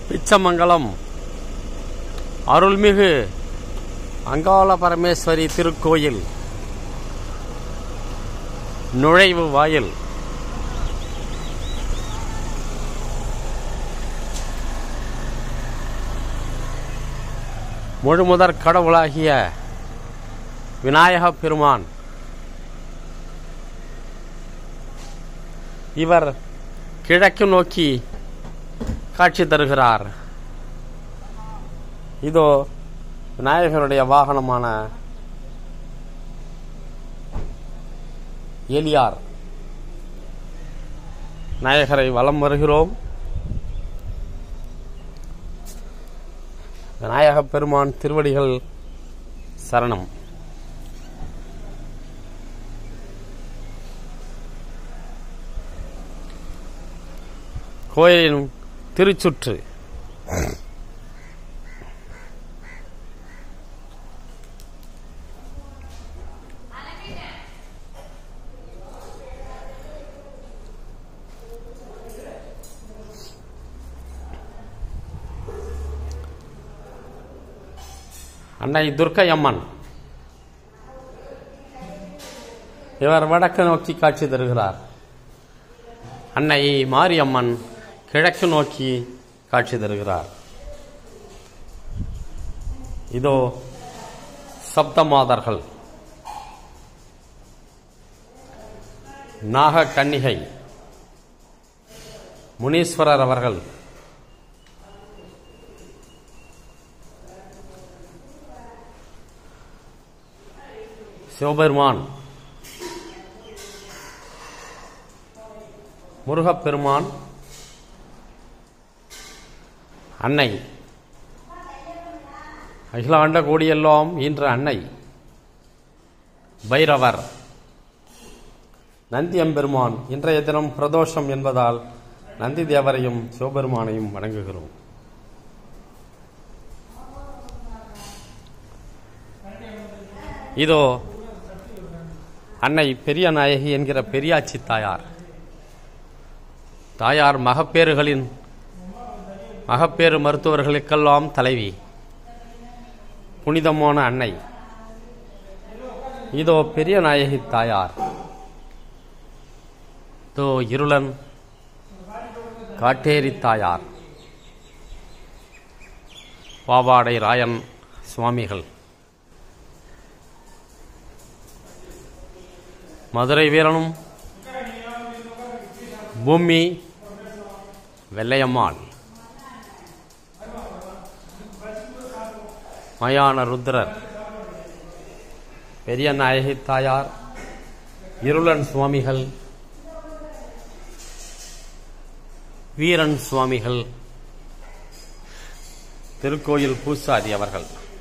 பிச்சமங்கலம் அருள்மிகு அங்காள பரமேஸ்வரி திருக்கோயில் நுழைவு வாயில் முழுமுதற் கடவுளாகிய விநாயகப் பெருமான் இவர் கிழக்கு நோக்கி காட்சி தருகிறார் இதோ விநாயகருடைய வாகனமான எலியார் விநாயகரை வலம் வருகிறோம் விநாயகப் பெருமான் திருவடிகள் சரணம் கோயிலின் திருச்சுற்று அன்னை துர்க்கை அம்மன் இவர் வடக்கு நோக்கி காட்சி தருகிறார் அன்னை மாரியம்மன் கிழக்கு நோக்கி காட்சி தருகிறார் இதோ சப்தமாதர்கள் நாக கன்னிகை முனீஸ்வரர் அவர்கள் சிவபெருமான் முருகப்பெருமான் அன்னை அகிலாண்ட கோடியெல்லாம் ஈன்ற அன்னை பைரவர் நந்தி எம்பெருமான் இன்றைய தினம் பிரதோஷம் என்பதால் நந்தி தேவரையும் சிவபெருமானையும் வணங்குகிறோம் இதோ அன்னை பெரிய நாயகி என்கிற பெரியாச்சி தாயார் தாயார் மகப்பேறுகளின் மகப்பேறு மருத்துவர்களுக்கெல்லாம் தலைவி புனிதமான அன்னை இதோ பெரிய நாயகி தாயார் இதோ இருளன் காட்டேரி தாயார் பாவாடை ராயன் சுவாமிகள் மதுரை வீரனும் பூமி வெள்ளையம்மாள் மயான ருத்ரர் பெரிய நாயகி தாயார் இருளன் சுவாமிகள் வீரன் சுவாமிகள் திருக்கோயில் பூசாரி அவர்கள்